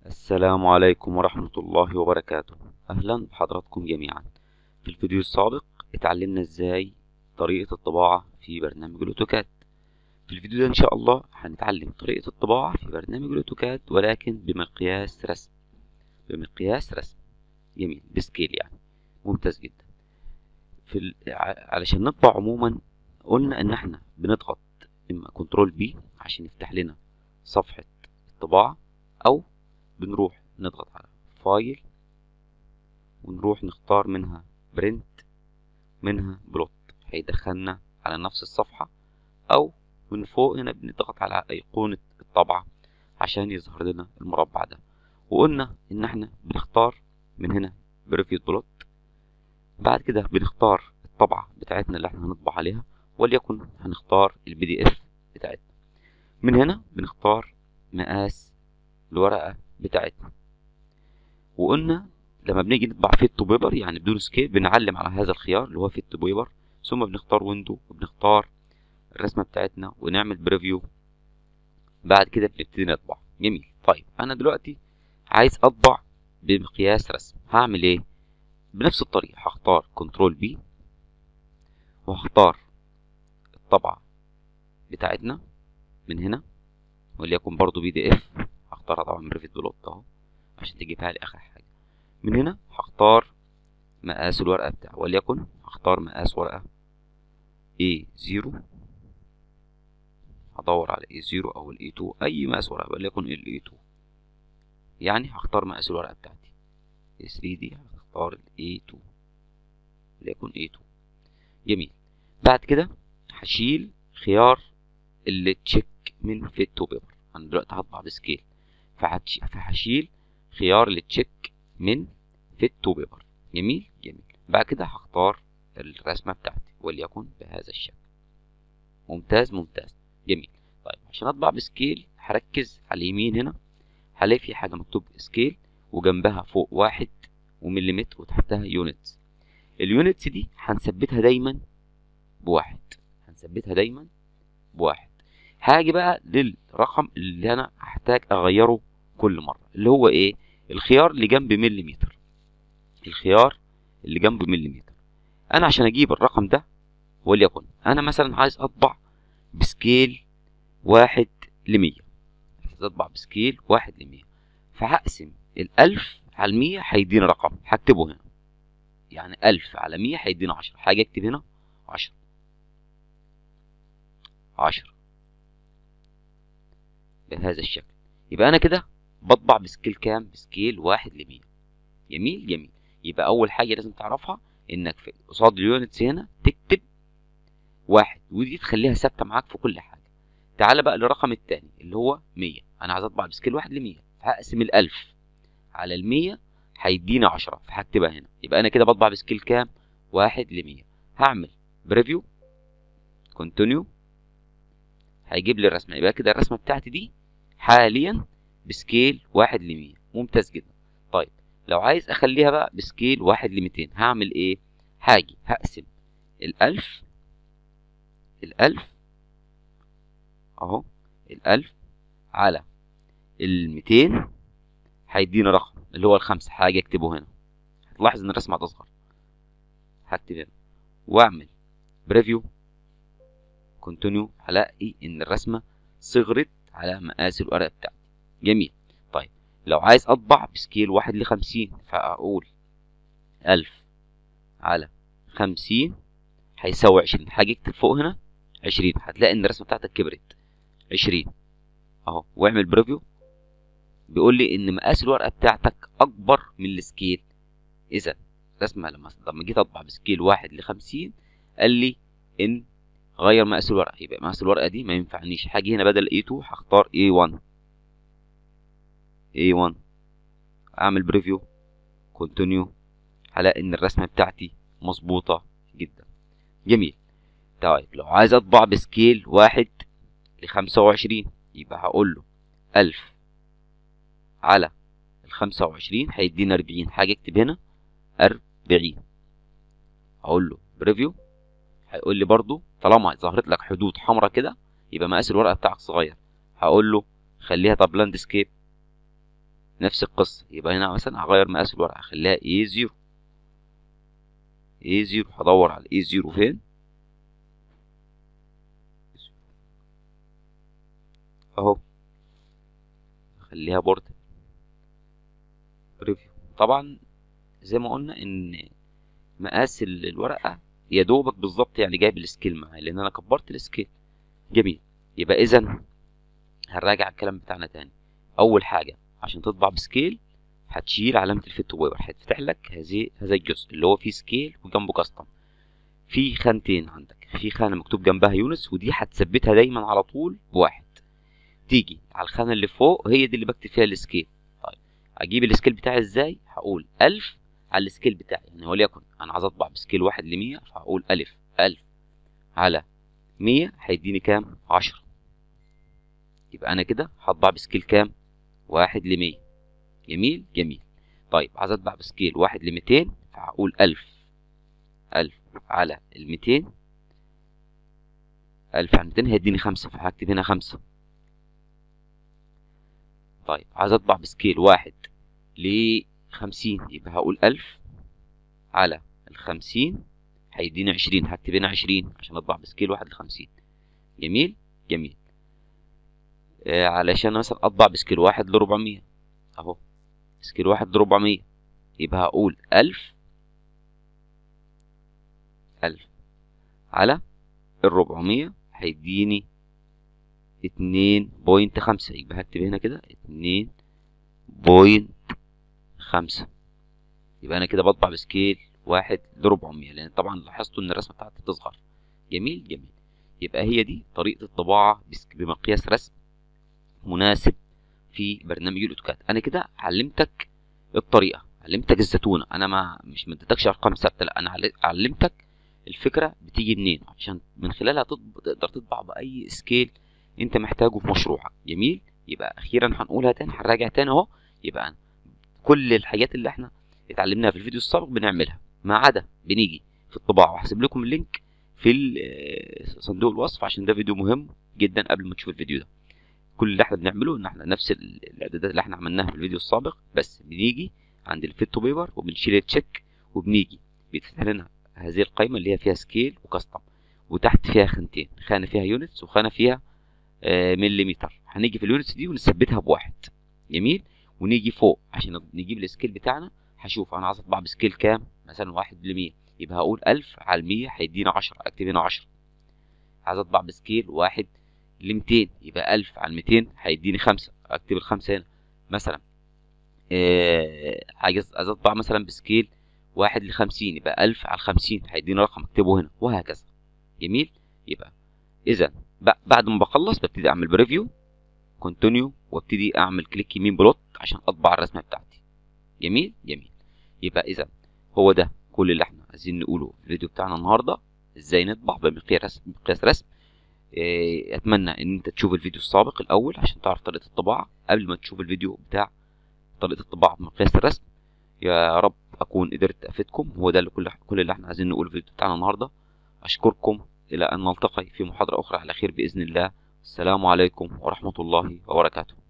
السلام عليكم ورحمة الله وبركاته أهلا بحضراتكم جميعا في الفيديو السابق اتعلمنا ازاي طريقة الطباعة في برنامج الأوتوكاد في الفيديو ده إن شاء الله هنتعلم طريقة الطباعة في برنامج الأوتوكاد ولكن بمقياس رسم بمقياس رسم جميل بسكيل يعني ممتاز جدا في ال... ع- علشان نطبع عموما قلنا إن احنا بنضغط إما كنترول بي عشان يفتح لنا صفحة الطباعة أو بنروح نضغط على فايل ونروح نختار منها برنت منها بلوت هيدخلنا على نفس الصفحة أو من فوق هنا بنضغط على أيقونة الطبعة عشان يظهر لنا المربع ده وقلنا إن احنا بنختار من هنا بريفيو بلوت بعد كده بنختار الطبعة بتاعتنا اللي احنا هنطبع عليها وليكن هنختار البي دي اف بتاعتنا من هنا بنختار مقاس الورقة بتاعتنا وقلنا لما بنيجي نطبع فيت تو بيبر يعني بدون سكيل بنعلم على هذا الخيار اللي هو فيت تو بيبر ثم بنختار ويندو وبنختار الرسمة بتاعتنا ونعمل بريفيو بعد كده بنبتدي نطبع جميل طيب انا دلوقتي عايز اطبع بمقياس رسم هعمل ايه بنفس الطريقة هختار كنترول بي وهختار الطبعة بتاعتنا من هنا وليكن برضو بي دي اف هختارها طبعا من ريفيت بلوت اهو عشان تجيبها لي اخر حاجه من هنا هختار مقاس الورقه بتاعه وليكن هختار مقاس ورقه A0 هدور على A0 او ال A2 اي مقاس ورقه وليكن ال A2 يعني هختار مقاس الورقه بتاعتي A3 دي هختار ال A2 وليكن A2 جميل بعد كده هشيل خيار اللي تشيك من فيت تو بيبر انا دلوقتي هطبع بسكيل فهتش- فهشيل خيار التشيك من فيت تو بيبر جميل جميل بعد كده هختار الرسمة بتاعتي وليكن بهذا الشكل ممتاز ممتاز جميل طيب عشان اطبع بسكيل هركز على اليمين هنا هلاقي في حاجة مكتوب سكيل وجنبها فوق واحد ومليمتر وتحتها يونتس اليونتس دي هنثبتها دايما بواحد هنثبتها دايما بواحد هاجي بقى للرقم اللي انا هحتاج اغيره كل مرة اللي هو ايه الخيار اللي جنب مليمتر الخيار اللي جنب مليمتر انا عشان اجيب الرقم ده وليكن انا مثلا عايز اطبع بسكيل واحد لمية عايز اطبع بسكيل واحد لمية فهقسم الالف على المية هيديني رقم هكتبه هنا يعني الف على مية هيديني عشرة حاجة اكتب هنا عشرة عشرة بهذا الشكل يبقى انا كده بطبع بسكيل كام بسكيل واحد لمية جميل جميل يبقى اول حاجه لازم تعرفها انك في قصاد اليونتس هنا تكتب واحد ودي تخليها ثابته معاك في كل حاجه تعال بقى للرقم التاني اللي هو مية انا عايز اطبع بسكيل واحد لمية فهقسم الالف على المية هيديني عشرة فهكتبها هنا يبقى انا كده بطبع بسكيل كام واحد لمية هعمل بريفيو كونتينيو هيجيب لي الرسمه يبقى كده الرسمه بتاعتي دي حاليا بسكيل واحد لمية ممتاز جدا طيب لو عايز اخليها بقى بسكيل واحد لميتين هعمل ايه هاجي هقسم الالف الالف اهو الالف على الميتين هيديني رقم اللي هو الخمسة هاجي اكتبه هنا هتلاحظ ان الرسمة هتصغر هكتب هنا واعمل بريفيو كونتينيو هلاقي ان الرسمة صغرت على مقاس الورقة بتاعتي جميل طيب لو عايز اطبع بسكيل واحد لخمسين فاقول الف على خمسين هيساوي عشرين حاجة اكتب فوق هنا عشرين هتلاقي ان الرسمة بتاعتك كبرت عشرين اهو واعمل بريفيو بيقول لي ان مقاس الورقة بتاعتك اكبر من السكيل اذا الرسمة لما لما جيت اطبع بسكيل واحد لخمسين قال لي ان غير مقاس الورقة يبقى مقاس الورقة دي ما ينفعنيش هاجي هنا بدل A2 هختار A1 A1 اعمل بريفيو كونتينيو هلاقي ان الرسمة بتاعتي مظبوطة جدا جميل طيب لو عايز اطبع بسكيل واحد لخمسة وعشرين يبقى هقول له ألف على الخمسة وعشرين هيدينا أربعين حاجة اكتب هنا أربعين هقول له بريفيو هيقول لي برضو طالما ظهرت لك حدود حمراء كده يبقى مقاس الورقة بتاعك صغير هقول له خليها طب لاندسكيب نفس القصة يبقى هنا مثلا هغير مقاس الورقة هخليها ايه زيرو ايه زيرو هدور على ايه زيرو فين اهو خليها بورد ريفيو طبعا زي ما قلنا ان مقاس الورقة يا دوبك بالظبط يعني جايب السكيل معايا لان انا كبرت السكيل جميل يبقى اذا هنراجع الكلام بتاعنا تاني اول حاجة عشان تطبع بسكيل هتشيل علامة الفيت ويبر هتفتح لك هذه هذا الجزء اللي هو فيه سكيل وجنبه كاستم في خانتين عندك في خانة مكتوب جنبها يونس ودي هتثبتها دايما على طول بواحد تيجي على الخانة اللي فوق هي دي اللي بكتب فيها السكيل طيب اجيب السكيل بتاعي ازاي هقول ألف على السكيل بتاعي يعني وليكن انا عايز اطبع بسكيل واحد لمية فهقول ألف ألف على مية هيديني كام عشرة يبقى انا كده هطبع بسكيل كام واحد لمية جميل جميل طيب عايز اطبع بسكيل واحد لميتين فهقول ألف ألف على الميتين ألف على ميتين هيديني خمسة فهكتب هنا خمسة طيب عايز اطبع بسكيل واحد لخمسين يبقى هقول ألف على الخمسين هيديني عشرين هكتب هنا عشرين عشان اطبع بسكيل واحد لخمسين جميل جميل آه علشان مثلا اطبع بسكيل واحد لربعمية اهو سكيل واحد لربعمية يبقى هقول ألف ألف على الربعمية هيديني اتنين بوينت خمسة يبقى هكتب هنا كده اتنين بوينت خمسة يبقى أنا كده بطبع بسكيل واحد لربعمية لأن طبعا لاحظتوا إن الرسمة بتاعتي بتصغر جميل جميل يبقى هي دي طريقة الطباعة بمقياس رسم مناسب في برنامج الاوتوكاد انا كده علمتك الطريقه علمتك الزتونه انا ما مش مديتكش ارقام ثابته لا انا علمتك الفكره بتيجي منين عشان من خلالها تقدر تطبع باي سكيل انت محتاجه في مشروعك جميل يبقى اخيرا هنقولها تاني هنراجع تاني اهو يبقى أنا كل الحاجات اللي احنا اتعلمناها في الفيديو السابق بنعملها ما عدا بنيجي في الطباعه وهسيب لكم اللينك في صندوق الوصف عشان ده فيديو مهم جدا قبل ما تشوف الفيديو ده كل اللي احنا بنعمله ان احنا نفس الاعدادات اللي احنا عملناها في الفيديو السابق بس بنيجي عند الفيت تو بيبر وبنشيل التشيك وبنيجي بيتفتح لنا هذه القائمه اللي هي فيها سكيل وكاستم وتحت فيها خانتين خانه فيها يونتس وخانه فيها آه مليمتر هنيجي في اليونتس دي ونثبتها بواحد جميل ونيجي فوق عشان نجيب السكيل بتاعنا هشوف انا عايز اطبع بسكيل كام مثلا واحد لمية يبقى هقول ألف على المية هيدينا عشرة اكتب هنا عشرة عايز اطبع بسكيل واحد ل 200 يبقى 1000 على 200 هيديني خمسة اكتب الخمسة هنا مثلا آه عايز عايز اطبع مثلا بسكيل واحد لخمسين يبقى ألف على الخمسين هيديني رقم اكتبه هنا وهكذا جميل يبقى اذا بعد ما بخلص ببتدي اعمل بريفيو كونتينيو وابتدي اعمل كليك يمين بلوت عشان اطبع الرسمه بتاعتي جميل جميل يبقى اذا هو ده كل اللي احنا عايزين نقوله في الفيديو بتاعنا النهارده ازاي نطبع بمقياس مقياس رسم اتمنى ان انت تشوف الفيديو السابق الاول عشان تعرف طريقه الطباعه قبل ما تشوف الفيديو بتاع طريقه الطباعه بمقياس الرسم يا رب اكون قدرت افيدكم هو ده اللي كل كل اللي احنا عايزين نقوله في الفيديو بتاعنا النهارده اشكركم الى ان نلتقي في محاضره اخرى على خير باذن الله السلام عليكم ورحمه الله وبركاته